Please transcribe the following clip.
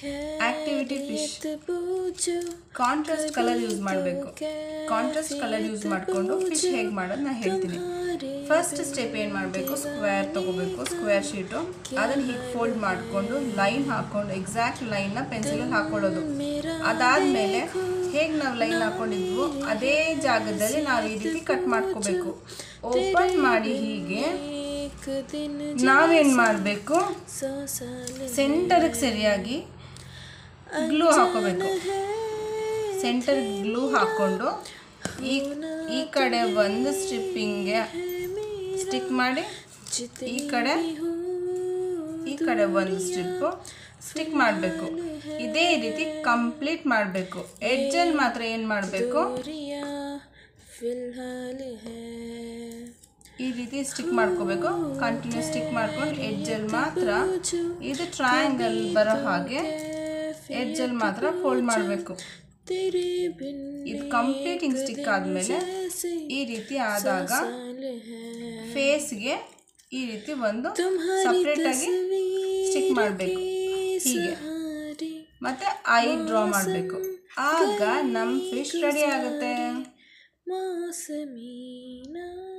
activity fish खैरियत पूछो contrast colour use ಮಾಡಬೇಕು ಕಾಂಟ್ರಾಸ್ಟ್ ಕಲರ್ ಯೂಸ್ ಮಾಡಿಕೊಂಡು ಫಿಶ್ ಹೇಗೆ ಮಾಡೋದು ನಾನು ಹೇಳ್ತೀನಿ ಫಸ್ಟ್ ಸ್ಟೆಪ್ ಏನು ಮಾಡಬೇಕು ಸ್ಕ್ವೇರ್ ತೊಗೋಬೇಕು ಸ್ಕ್ವೇರ್ ಶೀಟು ಅದನ್ನು ಹೀಗೆ ಫೋಲ್ಡ್ ಮಾಡಿಕೊಂಡು ಲೈನ್ ಹಾಕ್ಕೊಂಡು ಎಕ್ಸಾಕ್ಟ್ ಲೈನ್ನ ಪೆನ್ಸಿಲಲ್ಲಿ ಹಾಕೊಳ್ಳೋದು ಅದಾದಮೇಲೆ ಹೇಗೆ ನಾವು ಲೈನ್ ಹಾಕೊಂಡಿದ್ವು ಅದೇ ಜಾಗದಲ್ಲಿ ನಾವು ಈ ರೀತಿ ಕಟ್ ಮಾಡ್ಕೋಬೇಕು ಓಪನ್ ಮಾಡಿ ಹೀಗೆ एक दिन ನಾವೇನು ಮಾಡಬೇಕು सौ साल ಸೆಂಟರ್ಗೆ ಸರಿಯಾಗಿ ಗ್ಲೂ ಹಾಕೋಬೇಕು है ಸೆಂಟರ್ ಗ್ಲೂ ಹಾಕ್ಕೊಂಡು ಈ ಈ ಕಡೆ ಒಂದು ಸ್ಟ್ರಿಪ್ಪಿಂಗ್ಗೆ ಸ್ಟಿಕ್ ಮಾಡಿ ಈ ಕಡೆ ಈ ಕಡೆ ಒಂದು ಸ್ಟ್ರಿಪ್ಪು ಸ್ಟಿಕ್ ಮಾಡಬೇಕು ಇದೇ ರೀತಿ ಕಂಪ್ಲೀಟ್ ಮಾಡಬೇಕು ಎಡ್ಜಲ್ಲಿ ಮಾತ್ರ ಏನು ಮಾಡಬೇಕು दूरियां फिलहाल है ಈ ರೀತಿ ಸ್ಟಿಕ್ ಮಾಡ್ಕೋಬೇಕು ಕಂಟಿನ್ಯೂ ಸ್ಟಿಕ್ ಮಾಡ್ಕೊಂಡು ಎಡ್ಜಲ್ಲಿ ಮಾತ್ರ ಇದು ಟ್ರಯಾಂಗಲ್ ಬರೋ ಹಾಗೆ ಎಡ್ಜಲ್ಲಿ ಮಾತ್ರ ಫೋಲ್ಡ್ ಮಾಡಬೇಕು तेरे बिन ಇದು ಕಂಪ್ಲೀಟಿಂಗ್ ಸ್ಟಿಕ್ ಆದಮೇಲೆ ಈ ರೀತಿ ಆದಾಗ साल है ಫೇಸ್ಗೆ ಈ ರೀತಿ ಒಂದು ಸಪ್ರೇಟಾಗಿ ಸ್ಟಿಕ್ ಮಾಡಬೇಕು ಹೀಗೆ हमारी ಮತ್ತೆ ಐ ಡ್ರಾ ಮಾಡಬೇಕು ಆಗ ನಮ್ಮ ಫಿಶ್ ರೆಡಿ ಆಗುತ್ತೆ मौसमी ना